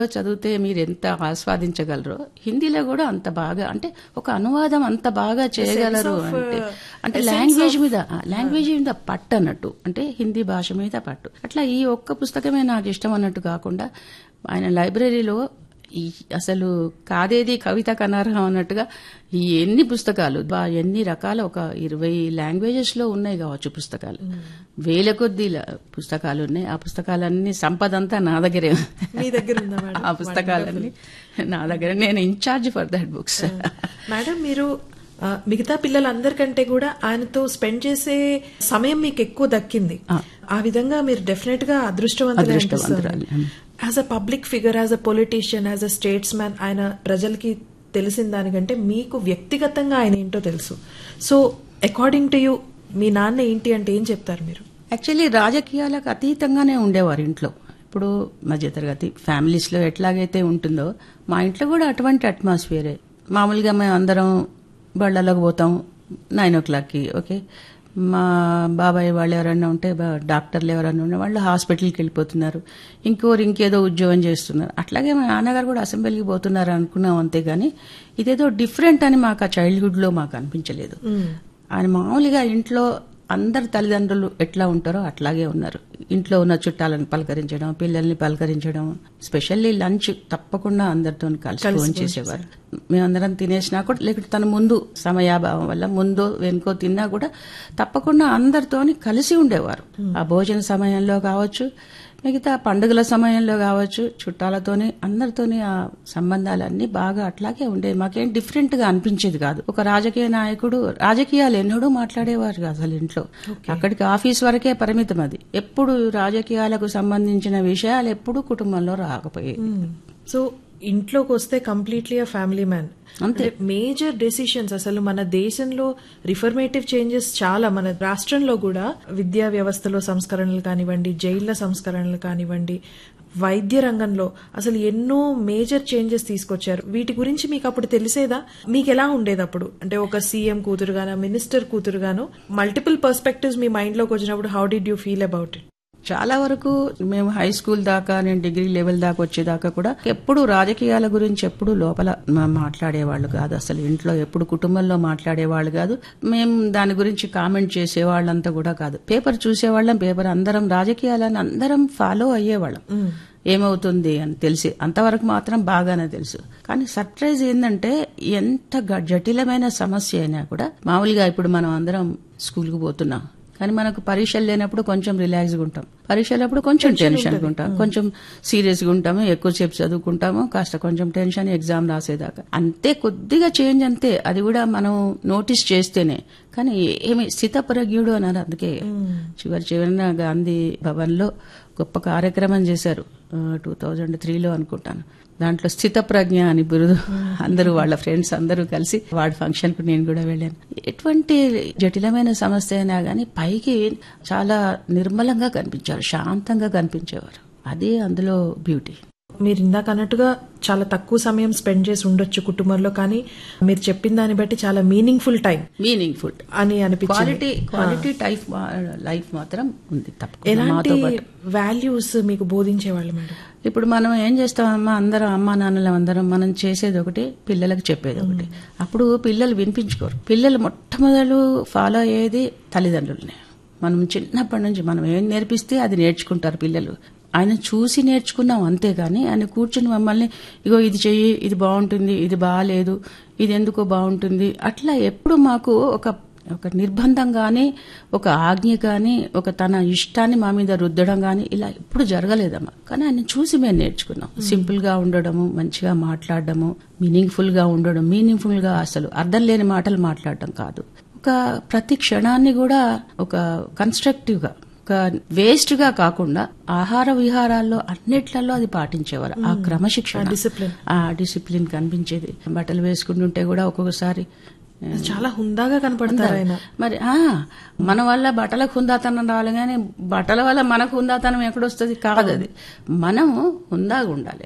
చదివితే మీరు ఎంత ఆస్వాదించగలరో హిందీలో కూడా అంత బాగా అంటే ఒక అనువాదం అంత బాగా చేయగలరు of, అంటే uh, అంటే a sense లాంగ్వేజ్ of- మీద లాంగ్వేజ్ మీద పట్టు అన్నట్టు అంటే హిందీ భాష మీద పట్టు అట్లా ఈ ఒక్క పుస్తకమే నాకు ఇష్టం అన్నట్టు కాకుండా ఆయన లైబ్రరీలో ఈ అసలు కాదేది కవిత కనర్హం అన్నట్టుగా ఈ ఎన్ని పుస్తకాలు బా ఎన్ని రకాల ఒక ఇరవై లాంగ్వేజెస్ లో ఉన్నాయి కావచ్చు పుస్తకాలు వేల కొద్ది ల- పుస్తకాలు ఉన్నాయి ఆ పుస్తకాలన్నీ సంపద అంతా నా దగ్గరే మీ దగ్గర ఉందా మేడం ఆ పుస్తకాలన్నీ నా దగ్గర నేను incharge for that books madam మీరు ఆ, మిగతా పిల్లలందరికంటే కూడా ఆయనతో స్పెండ్ చేసే సమయం మీకు ఎక్కువ దక్కింది ఆ విధంగా మీరు డెఫినెట్ గా అదృష్టవంతులే అదృష్టవంతురాలు. As a public figure as a politician as a statesman ఆయన ప్రజలకి తెలిసిన దానికంటే మీకు వ్యక్తిగతంగా ఆయన ఏంటో తెలుసు సో అకార్డింగ్ టు యూ మీ నాన్న ఏంటి అంటే ఏం చెప్తారు మీరు యాక్చువల్లీ రాజకీయాలకు అతీతంగానే ఉండేవారు ఇంట్లో ఇప్పుడు మధ్యతరగతి ఫ్యామిలీస్ లో ఎట్లాగైతే ఉంటుందో మా ఇంట్లో కూడా అటువంటి అట్మాస్ఫియరే మామూలుగా మేము అందరం బళ్ళలోకి పోతాం నైన్ ఓ క్లాక్కి ఓకే మా బాబాయ్ వాళ్ళు ఎవరైనా ఉంటే బా- డాక్టర్లు ఎవరైనా ఉంటే వాళ్ళు హాస్పిటల్కి వెళ్ళిపోతున్నారు ఇంకోరు ఇంకేదో ఉద్యోగం చేస్తున్నారు అట్లాగే మా నాన్నగారు కూడా అసెంబ్లీకి పోతున్నారు అనుకున్నాం అంతేగాని ఇదేదో డిఫరెంట్ అని మాకు ఆ చైల్డ్హుడ్ లో మాకు అనిపించలేదు ఆయన మామూలుగా ఇంట్లో అందరు తల్లిదండ్రులు ఎట్లా ఉంటారో అట్లాగే ఉన్నారు ఇంట్లో ఉన్న చుట్టాలను పలకరించడం పిల్లల్ని పలకరించడం స్పెషల్లీ లంచ్ తప్పకుండా అందరితో కలిసి ఫోన్ చేసేవారు మేమందరం తినేసినా కూడా లేకపోతే తన ముందు సమయాభావం వల్ల ముందో వెనుకో తిన్నా కూడా తప్పకుండా అందరితోని కలిసి ఉండేవారు ఆ భోజన సమయంలో కావచ్చు మిగతా పండుగల సమయంలో కావచ్చు చుట్టాలతోని అందరితోని ఆ సంబంధాలన్నీ బాగా అట్లాగే ఉండేవి మాకేం డిఫరెంట్ గా అనిపించేది కాదు ఒక రాజకీయ నాయకుడు రాజకీయాలు ఎన్నడూ మాట్లాడేవారు కాదు అసలు ఇంట్లో అక్కడికి ఆఫీస్ వరకే పరిమితం అది ఎప్పుడు రాజకీయాలకు సంబంధించిన విషయాలు ఎప్పుడు కుటుంబంలో రాకపోయేది సో ఇంట్లోకి వస్తే కంప్లీట్లీ అ ఫ్యామిలీ మ్యాన్ అంటే మేజర్ డెసిషన్స్ అసలు మన దేశంలో రిఫర్మేటివ్ చేంజెస్ చాలా మన రాష్ట్రంలో కూడా విద్యా వ్యవస్థలో సంస్కరణలు కానివ్వండి జైళ్ల సంస్కరణలు కానివ్వండి వైద్య రంగంలో అసలు ఎన్నో మేజర్ చేంజెస్ తీసుకొచ్చారు వీటి గురించి మీకు అప్పుడు తెలిసేదా మీకు ఎలా ఉండేది అప్పుడు అంటే ఒక సీఎం కూతురుగానో మినిస్టర్ కూతురుగానో మల్టిపుల్ పర్స్పెక్టివ్స్ మీ మైండ్ లోకి వచ్చినప్పుడు how did you feel about it చాలా వరకు మేము హై స్కూల్ దాకా నేను డిగ్రీ లెవెల్ దాకా వచ్చేదాకా కూడా ఎప్పుడు రాజకీయాల గురించి ఎప్పుడు లోపల మా- మాట్లాడేవాళ్ళు కాదు అసలు ఇంట్లో ఎప్పుడు కుటుంబంలో మాట్లాడేవాళ్ళు కాదు మేము దాని గురించి కామెంట్ చేసేవాళ్ళంతా కూడా కాదు పేపర్ చూసేవాళ్ళం పేపర్ అందరం రాజకీయాలను అందరం ఫాలో అయ్యేవాళ్ళం ఏమవుతుంది అని తెలిసి అంతవరకు మాత్రం బాగానే తెలుసు కానీ సర్ప్రైజ్ ఏంటంటే ఎంత గ- జటిలమైన సమస్య అయినా కూడా మామూలుగా ఇప్పుడు మనం అందరం స్కూల్కి పోతున్నాం కానీ మనకు పరీక్షలు లేనప్పుడు కొంచెం రిలాక్స్గా ఉంటాం పరీక్షలప్పుడు కొంచెం టెన్షన్గా ఉంటాం కొంచెం సీరియస్గా ఉంటాము ఎక్కువసేపు చదువుకుంటాము కాస్త కొంచెం టెన్షన్ ఎగ్జామ్ రాసేదాకా అంతే కొద్దిగా చేంజ్ అంతే అది కూడా మనం నోటీస్ చేస్తేనే కానీ ఏమి స్థితప్రజ్ఞుడు అన్నారు అందుకే చివరి చివరిన గాంధీ భవన్ లో గొప్ప కార్యక్రమం చేశారు టూ థౌజండ్ త్రీలో అనుకుంటాను దాంట్లో స్థితప్రజ్ఞ అని బిరుదు అందరూ వాళ్ళ ఫ్రెండ్స్ అందరూ కలిసి వాడి ఫంక్షన్ కు నేను కూడా వెళ్ళాను ఎటువంటి జటిలమైన సమస్య అయినా గానీ పైకి చాలా నిర్మలంగా కనిపించారు శాంతంగా కనిపించేవారు అదే అందులో బ్యూటీ మీరు ఇందాక అన్నట్టుగా చాలా తక్కువ సమయం స్పెండ్ చేసి ఉండొచ్చు కుటుంబంలో కానీ మీరు చెప్పిన దాన్ని బట్టి చాలా మీనింగ్ఫుల్ టైం మీనింగ్ఫుల్ అని అనిపించింది క్వాలిటీ క్వాలిటీ టైప్ లైఫ్ మాత్రం ఉంది తప్పకుండా ఎలాంటి మాతో పాటు వాల్యూస్ మీకు బోధించేవాళ్ళు మేడం ఇప్పుడు మనం ఏం చేస్తామమ్మా అందరం అమ్మా నాన్నలు అందరం మనం చేసేది ఒకటి పిల్లలకు చెప్పేది ఒకటి అప్పుడు పిల్లలు వినిపించుకోరు పిల్లలు మొట్టమొదలు ఫాలో అయ్యేది తల్లిదండ్రులనే మనం చిన్నప్పటి నుంచి మనం ఏం నేర్పిస్తే అది నేర్చుకుంటారు పిల్లలు ఆయన చూసి నేర్చుకున్నాం అంతేగాని ఆయన కూర్చుని మమ్మల్ని ఇగో ఇది చెయ్యి ఇది బాగుంటుంది ఇది బాగాలేదు ఇది ఎందుకో బాగుంటుంది అట్లా ఎప్పుడు మాకు ఒక ఒక నిర్బంధం గాని ఒక ఆజ్ఞ గాని ఒక తన ఇష్టాన్ని మా మీద రుద్దడం గాని ఇలా ఎప్పుడు జరగలేదమ్మా కానీ ఆయన చూసి మేము నేర్చుకున్నాం సింపుల్ గా ఉండడము మంచిగా మాట్లాడడము మీనింగ్ఫుల్ గా ఉండడం మీనింగ్ఫుల్ గా అసలు అర్థం లేని మాటలు మాట్లాడడం కాదు ఒక ప్రతి క్షణాన్ని కూడా ఒక కన్స్ట్రక్టివ్ గా ఒక వేస్ట్ గా కాకుండా ఆహార విహారాల్లో అన్నిట్లలో అది పాటించేవారు ఆ క్రమశిక్షణ discipline. ఆ డిసిప్లిన్ కనిపించేది బట్టలు వేసుకుంటుంటే కూడా ఒక్కొక్కసారి చాలా హుందాగా కనపడతారు ఆయన మరి ఆ మన వల్ల బట్టలకు హుందాతనం రావాలి కానీ బట్టల వల్ల మనకు హుందాతనం ఎక్కడొస్తుంది కాదు అది మనము హుందాగా ఉండాలి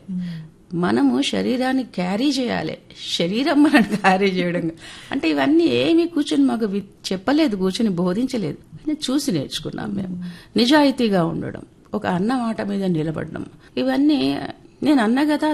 మనము శరీరాన్ని క్యారీ చేయాలి శరీరం మనం క్యారీ చేయడం కాదు. అంటే ఇవన్నీ ఏమి కూర్చొని మాకు వి- చెప్పలేదు కూర్చొని బోధించలేదు కానీ చూసి నేర్చుకున్నాం మేము నిజాయితీగా ఉండడం ఒక అన్న మాట మీద నిలబడడం ఇవన్నీ నేను అన్నా కదా